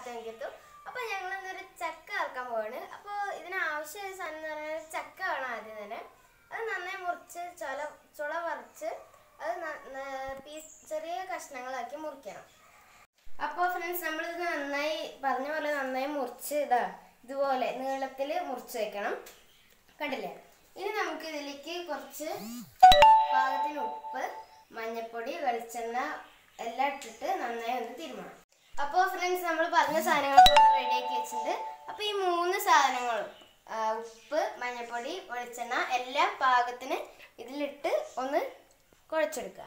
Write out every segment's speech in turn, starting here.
താത്തനിക്കെത്തും അപ്പോൾ ഞങ്ങൾ ഇന്നൊരു ചക്ക ഇറക്കാൻ പോവാണ് അപ്പോൾ ഇതിന് ആവശ്യമായ സാധനം എന്ന് പറഞ്ഞാൽ ചക്ക വേണം ആദ്യം തന്നെ അത് നന്നായി മുറിച്ച് ചുള ചുള പറിച്ച് അത് ന- ന- പീസ് ചെറിയ കഷ്ണങ്ങളാക്കി മുറിക്കണം അപ്പോൾ ഫ്രണ്ട്സ് നമ്മളിത് നന്നായി പറഞ്ഞ പോലെ നന്നായി മുറിച്ച് ഇതാ ഇതുപോലെ നീളത്തിൽ മുറിച്ച് വെക്കണം കണ്ടില്ലേ ഇനി നമുക്ക് ഇതിലേക്ക് കുറച്ച് പാകത്തിന് ഉപ്പ് മഞ്ഞൾപ്പൊടി വെളിച്ചെണ്ണ എല്ലാം ഇട്ടിട്ട് നന്നായി ഒന്ന് തിരുമണം അപ്പോൾ ഫ്രണ്ട്സ് നമ്മൾ പറഞ്ഞ സാധനങ്ങളൊക്കെ റെഡിയാക്കി വെച്ചിട്ടുണ്ട് അപ്പോൾ ഈ മൂന്ന് സാധനങ്ങളും ആ, ഉപ്പ് മഞ്ഞൾപ്പൊടി വെളിച്ചെണ്ണ എല്ലാം പാകത്തിന് ഇതിലിട്ട് ഒന്ന് കുഴച്ചെടുക്കുക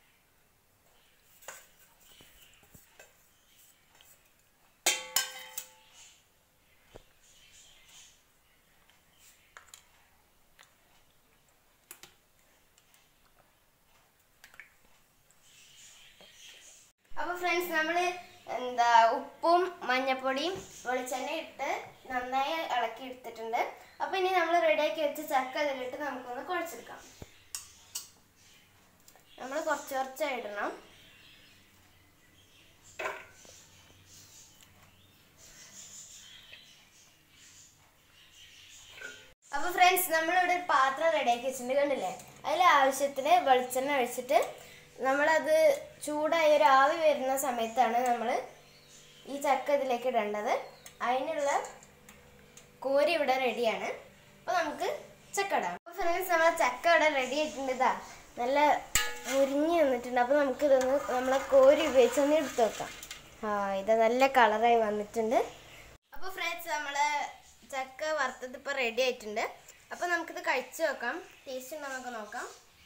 അപ്പോൾ ഫ്രണ്ട്സ് നമ്മൾ എന്താ ഉപ്പും മഞ്ഞപ്പൊടിയും വെളിച്ചെണ്ണ ഇട്ട് നന്നായി ഇളക്കി എടുത്തിട്ടുണ്ട് അപ്പോൾ ഇനി നമ്മൾ റെഡിയാക്കി വെച്ച് ചക്ക അതിലിട്ട് നമുക്കൊന്ന് കുഴച്ചെടുക്കാം നമ്മൾ കുറച്ച് കുറച്ചായി ഇടണം അപ്പോൾ ഫ്രണ്ട്സ് നമ്മളിവിടെ ഒരു പാത്രം റെഡിയാക്കി വെച്ചിട്ടുണ്ട് കണ്ടില്ലേ അതിൽ ആവശ്യത്തിന് വെളിച്ചെണ്ണ ഒഴിച്ചിട്ട് നമ്മളത് ചൂടായി ഒരു ആവി വരുന്ന സമയത്താണ് നമ്മൾ ഈ ചക്ക ഇതിലേക്ക് ഇടേണ്ടത് അതിനുള്ള കോരി ഇവിടെ റെഡിയാണ് അപ്പോൾ നമുക്ക് ചക്ക ഇടാം അപ്പോൾ ഫ്രണ്ട്സ് നമ്മളെ ചക്ക ഇവിടെ റെഡി ആയിട്ടുണ്ട് ഇതാ നല്ല മുരിഞ്ഞ് വന്നിട്ടുണ്ട് അപ്പോൾ നമുക്ക് ഇതൊന്ന് നമ്മളെ കോരി ഉപയോഗിച്ച് ഒന്ന് എടുത്ത് വെക്കാം ആ ഇത് നല്ല കളറായി വന്നിട്ടുണ്ട് അപ്പോൾ ഫ്രണ്ട്സ് നമ്മളെ ചക്ക വറുത്തത് ഇപ്പോൾ റെഡി ആയിട്ടുണ്ട് അപ്പോൾ നമുക്കിത് കഴിച്ച് നോക്കാം ടേസ്റ്റ് ഉണ്ടോ നമുക്ക് നോക്കാം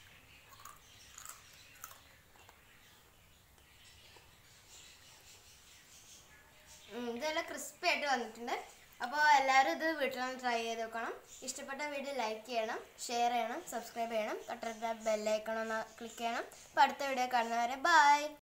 ഉം, ഇത് നല്ല ക്രിസ്പി ആയിട്ട് വന്നിട്ടുണ്ട് അപ്പോൾ എല്ലാവരും ഇത് വീട്ടിലൊന്ന് ട്രൈ ചെയ്ത് നോക്കണം ഇഷ്ടപ്പെട്ട വീഡിയോ ലൈക്ക് ചെയ്യണം ഷെയർ ചെയ്യണം സബ്സ്ക്രൈബ് ചെയ്യണം തൊട്ടടുത്ത ബെല്ലൈക്കണം ഒന്ന് ക്ലിക്ക് ചെയ്യണം അപ്പോൾ അടുത്ത വീഡിയോ കാണുന്നവരെ ബൈ